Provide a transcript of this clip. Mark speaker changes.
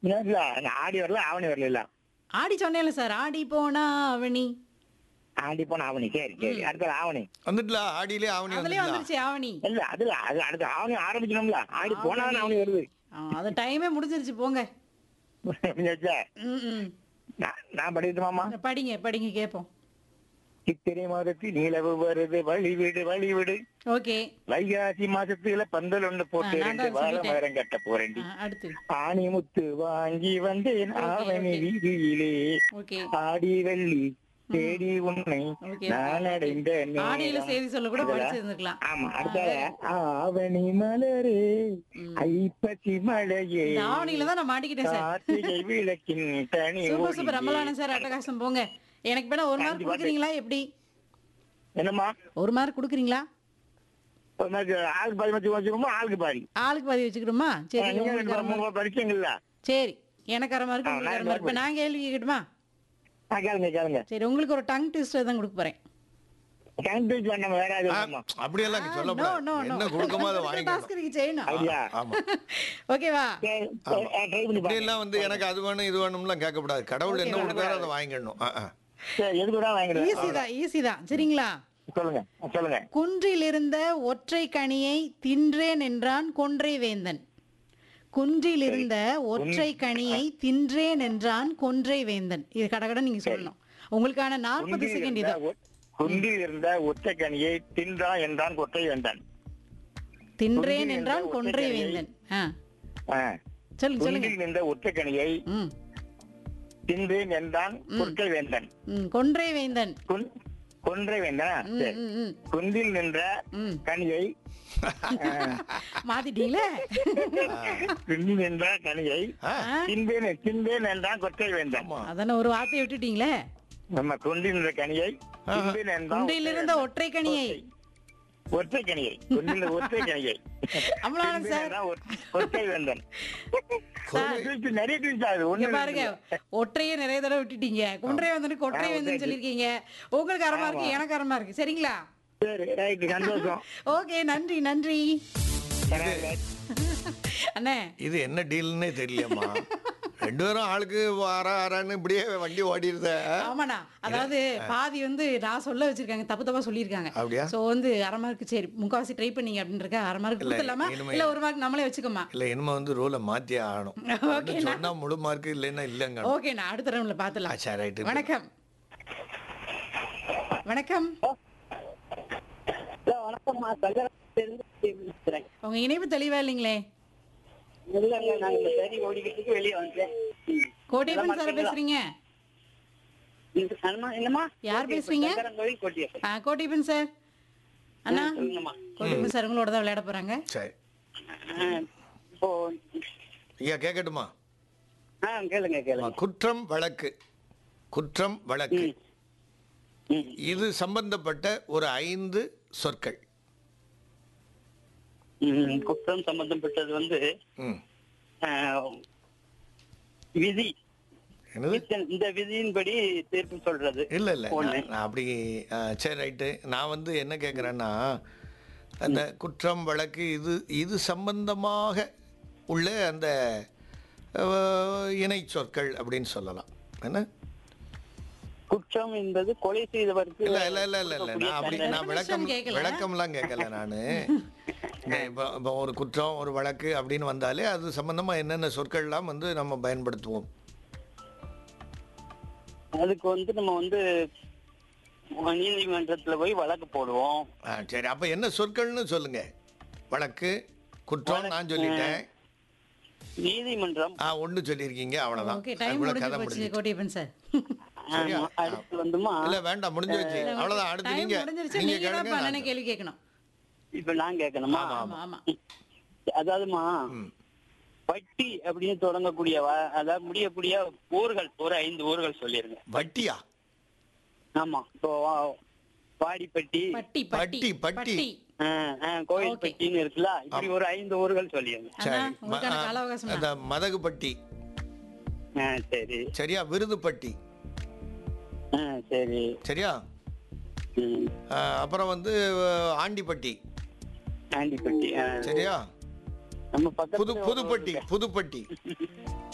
Speaker 1: இல்ல நான் ஆடி வரல ஆவணி வரல இல்ல
Speaker 2: ஆடி சொன்னேன்ல சார் ஆடி போனா அவனி
Speaker 1: ஆடி போன ஆவணி சரி சரி அடுத்த ஆவணி
Speaker 3: வந்துட்டல ஆடியிலே ஆவணி
Speaker 2: அதுலயே
Speaker 3: வந்துட்டா
Speaker 2: வந்துருச்சு ஆவணி
Speaker 1: இல்ல அதுல அது அடுத்த ஆவணி ஆரம்பிக்கணும்ல ஆடி போனாதான் ஆவணி வருது
Speaker 2: ஆ, அது டைமே முடிஞ்சிருச்சு போங்க
Speaker 1: புரிஞ்சாச்சா?
Speaker 2: ம் ம்
Speaker 1: நான் நான் படிக்கட்டுமாமா
Speaker 2: படிங்க படிங்க கேட்போம்
Speaker 1: சித்திரை மாதத்தில் நிலவு வருது வழி விடு வழி விடு
Speaker 2: ஓகே
Speaker 1: வைகாசி மாசத்துல பந்தல் ஒண்ணு போட்டு
Speaker 2: ஆ, நான்
Speaker 1: ரெண்டு
Speaker 2: தான்
Speaker 1: வாழை
Speaker 2: சொல்லிட்டேன்.
Speaker 1: மரம் கட்ட போறேன்
Speaker 2: அடுத்து
Speaker 1: ஆணி முத்து வாங்கி வந்தேன்
Speaker 2: ஓகே,
Speaker 1: ஆவணி
Speaker 2: ஓகே.
Speaker 1: வீதியிலே
Speaker 2: ஓகே
Speaker 1: ஆடி வெள்ளி தேடி உன்னை
Speaker 2: ஓகே,
Speaker 1: நான் அடைந்த
Speaker 2: ஆடியில
Speaker 1: நேரம்.
Speaker 2: செய்தி சொல்ல கூட
Speaker 1: இதெல்லாம்
Speaker 2: படிச்சிருந்துக்கலாம்
Speaker 1: ஆமா அடுத்த ஆவணி மலரே ஐப்பசி மழையே
Speaker 2: இந்த ஆவணியில தான் நான் மாட்டிக்கிட்டேன் சார்
Speaker 1: கார்த்திகை விளக்கின் தனி
Speaker 2: சூப்பர் சூப்பர்
Speaker 1: ஒளியே.
Speaker 2: ரமலான சார் அட்டகாசம் போங்க எனக்கு வேணா ஒரு மார்க்
Speaker 1: அஞ்சு பாட்டு.
Speaker 2: கொடுக்குறீங்களா எப்படி
Speaker 1: என்னம்மா
Speaker 2: ஒரு மார்க் கொடுக்குறீங்களா
Speaker 1: ஒரு மாதிரி ஆளுக்கு பாதி வச்சு வச்சுக்கோமா ஆளுக்கு பாதி
Speaker 2: ஆளுக்கு பாதி வச்சுக்கிடுமா சரி
Speaker 1: நீங்க
Speaker 2: உங்களுக்கு
Speaker 1: ரெண்டு
Speaker 2: அரை
Speaker 1: மூணு
Speaker 2: mark.
Speaker 1: படிச்சீங்கல்ல
Speaker 2: சரி எனக்கு அரை மார்க்
Speaker 1: ஆ,
Speaker 2: உங்களுக்கு
Speaker 1: நான்
Speaker 2: அரை மார்க் இப்போ நான் கேள்வி கேட்கட்டுமா
Speaker 1: ஆ கேளுங்க கேளுங்க
Speaker 2: சரி உங்களுக்கு ஒரு டங் ட்விஸ்டர் தான் கொடுக்க போறேன்
Speaker 1: கேண்டீன் வேண்டாம் வேற
Speaker 3: ஆ,
Speaker 1: எதுவும்
Speaker 3: அப்படியெல்லாம்
Speaker 2: நோ
Speaker 3: சொல்லக்கூடாது
Speaker 2: நோ நோ
Speaker 3: என்ன கொடுக்கமோ அதை வாங்கிக்கணும்
Speaker 2: டாஸ்க் நீங்க செய்யணும்
Speaker 1: அப்படியா
Speaker 3: ஆமா
Speaker 2: ஓகேவா
Speaker 1: ட்ரை பண்ணி
Speaker 3: இப்படி
Speaker 1: பாருங்க
Speaker 3: எல்லாம் வந்து எனக்கு அது வேணும் இது வேணும்லாம் கேட்கக்கூடாது கடவுள் என்ன கொடுத்தாரோ அதை வாங்கிடணும் ஆ, ஆ.
Speaker 1: சரி எதுக்கு கூட வாங்கிடுவேன்
Speaker 2: ஈஸி தான் ஈஸி தான் சரிங்களா
Speaker 1: சொல்லுங்க சொல்லுங்க
Speaker 2: குன்றில் இருந்த ஒற்றை கனியை தின்றேன் என்றான் கொன்றை வேந்தன் குன்றில் இருந்த ஒற்றை கனியை தின்றேன் என்றான் கொன்றை வேந்தன் இது கடகட நீங்க சொல்லணும் உங்களுக்கான நாற்பது
Speaker 1: குந்தில்
Speaker 2: செகண்ட்
Speaker 1: இருந்த
Speaker 2: இது
Speaker 1: ஒ- குந்தில் இருந்த ஒற்றை கனியை தின்றான் என்றான் கொற்றை வேண்டான்
Speaker 2: தின்றேன்
Speaker 1: குந்தில்
Speaker 2: என்றான்
Speaker 1: இருந்த
Speaker 2: கொன்றை
Speaker 1: ஒற்றை
Speaker 2: வேந்தன் ஆ
Speaker 1: ஆ.
Speaker 2: சொல்லுங்க சொல்லுங்க
Speaker 1: குந்தில் இருந்த ஒற்றை கனியை
Speaker 2: ம்
Speaker 1: தின்றேன் என்றான் கொற்றை வேந்தன்
Speaker 2: ம் கொன்றை வேந்தன்
Speaker 1: குன்- கொன்றை வேந்தனா
Speaker 2: ம்,
Speaker 1: சரி
Speaker 2: ம், ம்,
Speaker 1: குந்தில் நின்ற
Speaker 2: ம்.
Speaker 1: கனியை
Speaker 2: மாத்திட்டீங்களே
Speaker 1: குந்தில் நின்ற கனியை
Speaker 3: ஆ,
Speaker 1: தின்பேன் தின்பேன் என்றான் கொற்றை வேந்தன்
Speaker 3: ஆமா
Speaker 2: அதான ஒரு வார்த்தையை விட்டுட்டீங்களே
Speaker 1: நம்ம குந்தில் நின்ற கனியை தின்பேன் என்றான்
Speaker 2: குன்றில் இருந்த ஒற்றை கனியை
Speaker 1: ஒற்றை கனியை குந்தில் ஒற்றை கனியை
Speaker 2: அமலான
Speaker 1: தின்பேன்
Speaker 2: சார்
Speaker 1: என்றான் ஒற்றை- ஒற்றை வேந்தன்
Speaker 2: சார்
Speaker 1: twist, நிறைய twist ஆகுது
Speaker 2: இங்க
Speaker 1: ஒண்ணு
Speaker 2: பாருங்க ஒற்றையே நிறைய தடவை விட்டுட்டீங்க கொன்றை வந்து கொற்றை வந்து சொல்லிருக்கீங்க உங்களுக்கு அரமா இருக்கு எனக்கு அரமா இருக்கு சரிங்களா
Speaker 1: சரி ரைட் சந்தோஷம்
Speaker 2: ஓகே நன்றி நன்றி அண்ணே
Speaker 3: இது என்ன டீல்னே தெரியலையம்மா ரெண்டு பேரும் ஆளுக்கு வார ஆறான்னு இப்படியே வண்டி ஓடிடுத
Speaker 2: ஆமாண்ணா அதாவது பாதி வந்து நான் சொல்ல வச்சிருக்காங்க தப்பு தப்பா சொல்லியிருக்காங்க
Speaker 3: அப்படியா?
Speaker 2: சோ வந்து அரை மார்க் சரி முக்காவாசி ட்ரை பண்ணீங்க அப்படின்றக்க அரை மார்க்
Speaker 3: இல்ல,
Speaker 2: கொடுத்துடலாமா
Speaker 3: இனிமே-
Speaker 2: இல்ல ஒரு மார்க் நம்மளே வச்சுக்கோமா
Speaker 3: இல்ல இனிமே வந்து ரூலை மாத்தியே ஆகணும்
Speaker 2: ஓகே
Speaker 3: ஒண்ணு சொன்னா முழு மார்க் இல்லைன்னா இல்லைங்க
Speaker 2: ஓகே நான் அடுத்த ரவுண்ட்ல பாத்துலாம்
Speaker 3: சரி ரைட்டு
Speaker 2: வணக்கம் வணக்கம்
Speaker 4: வணக்கம்மா சங்கராத்திலிருந்து பேசுறேன்
Speaker 2: உங்க இணைப்பு தெளிவா இல்லைங்களே
Speaker 4: இல்லைங்க நாங்க இந்த சரி ஓடிக்கிட்டு வெளியே வந்துட்டேன்
Speaker 2: கோட்டையப்பன் சார் பேசுறீங்க
Speaker 4: அண்ணா என்னம்மா
Speaker 2: யார் பேசுறீங்க?
Speaker 4: சங்கரங்கோயில் கோட்டியப்பன்
Speaker 2: ஆ, கோட்டையப்பன் சார் அண்ணா
Speaker 4: சொல்லுங்கம்மா
Speaker 2: கோட்டையப்பன் சார் உங்களோட தான் விளையாட போறாங்க
Speaker 3: சரி
Speaker 4: ஆ, இப்போ
Speaker 3: ஐயா கேட்கட்டுமா
Speaker 4: ஆ கேளுங்க கேளுங்க
Speaker 3: குற்றம் வழக்கு குற்றம் வழக்கு
Speaker 4: ம்.
Speaker 3: இது சம்பந்தப்பட்ட ஒரு ஐந்து சொற்கள்
Speaker 4: ம், குற்றம் சம்பந்தப்பட்டது வந்து
Speaker 3: ம்
Speaker 4: ஆ, விதி
Speaker 3: என்னது
Speaker 4: இந்த- இந்த விதியின்படி தீர்ப்பு சொல்றது
Speaker 3: இல்ல இல்ல
Speaker 4: ஒண்ணு.
Speaker 3: நான் நான் அப்படி ஆ, சரி ரைட்டு நான் வந்து என்ன கேட்குறேன்னா அந்த குற்றம் வழக்கு இது இது சம்பந்தமாக உள்ள அந்த அஹ், இணை சொற்கள் அப்படின்னு சொல்லலாம் என்ன
Speaker 4: குற்றம் என்பது கொலை செய்தவருக்கு
Speaker 3: இல்ல இல்ல இல்ல இல்ல இல்ல நான் அப்படி நான்
Speaker 2: Definition
Speaker 3: விளக்கம்
Speaker 2: கேட்கல.
Speaker 3: விளக்கம்லாம் கேட்கல நானு இப்போ இப்போ ஒரு குற்றம் ஒரு வழக்கு அப்படின்னு வந்தாலே அது சம்பந்தமா என்னென்ன சொற்கள்லாம் வந்து நம்ம பயன்படுத்துவோம்
Speaker 4: அதுக்கு வந்து நம்ம வந்து நீதிமன்றத்துல போய் வழக்கு போடுவோம்
Speaker 3: ஆ, சரி அப்ப என்ன சொற்கள்னு சொல்லுங்க வழக்கு குற்றம் நான் சொல்லிட்டேன்
Speaker 4: நீதிமன்றம்
Speaker 3: ஆ ஒண்ணு சொல்லியிருக்கீங்க அவ்வளவுதான்
Speaker 2: ஓகே டைம்
Speaker 3: அதுக்குள்ள
Speaker 2: முடிஞ்சு
Speaker 3: கதை
Speaker 2: போச்சு
Speaker 3: முடிஞ்சு
Speaker 2: கோட்டையப்பன் சார்
Speaker 3: சரியா?
Speaker 4: ஆமா, அடுத்து வந்துமா
Speaker 3: இல்ல வேண்டாம் முடிஞ்சு வச்சு அவ்வளவுதான் அடுத்து
Speaker 2: டைம்
Speaker 3: நீங்க
Speaker 2: முடிஞ்சிருச்சு
Speaker 3: நீங்க
Speaker 2: நீங்க தான்
Speaker 3: கேளுங்க
Speaker 2: பண்ணனே
Speaker 3: நான்
Speaker 2: கேள்வி கேட்கணும்
Speaker 4: இப்ப நான் கேட்கணுமா
Speaker 2: ஆமா ஆமா
Speaker 4: அதாவதுமா
Speaker 3: ம்.
Speaker 4: வட்டி அப்படின்னு தொடங்கக்கூடிய வ- அதாவது முடியக்கூடிய ஊர்கள் ஒரு ஐந்து ஊர்கள் சொல்லிருங்க
Speaker 3: வட்டியா
Speaker 4: ஆமா இப்போ வா- வாடிப்பட்டி
Speaker 2: பட்டி பட்டி
Speaker 3: பட்டி, பட்டி.
Speaker 2: பட்டி
Speaker 4: ஆ, ஆ, கோயில்பட்டின்னு இருக்குல்ல இப்படி ஒரு ஐந்து ஊர்கள் சொல்லிருங்க
Speaker 2: அண்ணா
Speaker 3: சரி ம-
Speaker 2: உங்களுக்கான
Speaker 3: ஆ,
Speaker 2: கால அவகாசம்
Speaker 3: அந்த மதகுப்பட்டி
Speaker 4: ஆ, சரி
Speaker 3: சரியா விருதுப்பட்டி
Speaker 4: ஆ, சரி
Speaker 3: சரியா
Speaker 4: ம்.
Speaker 3: ஆ, அப்புறம் வந்து அஹ், ஆண்டிப்பட்டி
Speaker 4: ஆண்டிப்பட்டி ஆ.
Speaker 3: சரியா
Speaker 4: நம்ம
Speaker 3: புது
Speaker 4: பக்கத்துல
Speaker 3: புதுப்பட்டி புதுப்பட்டி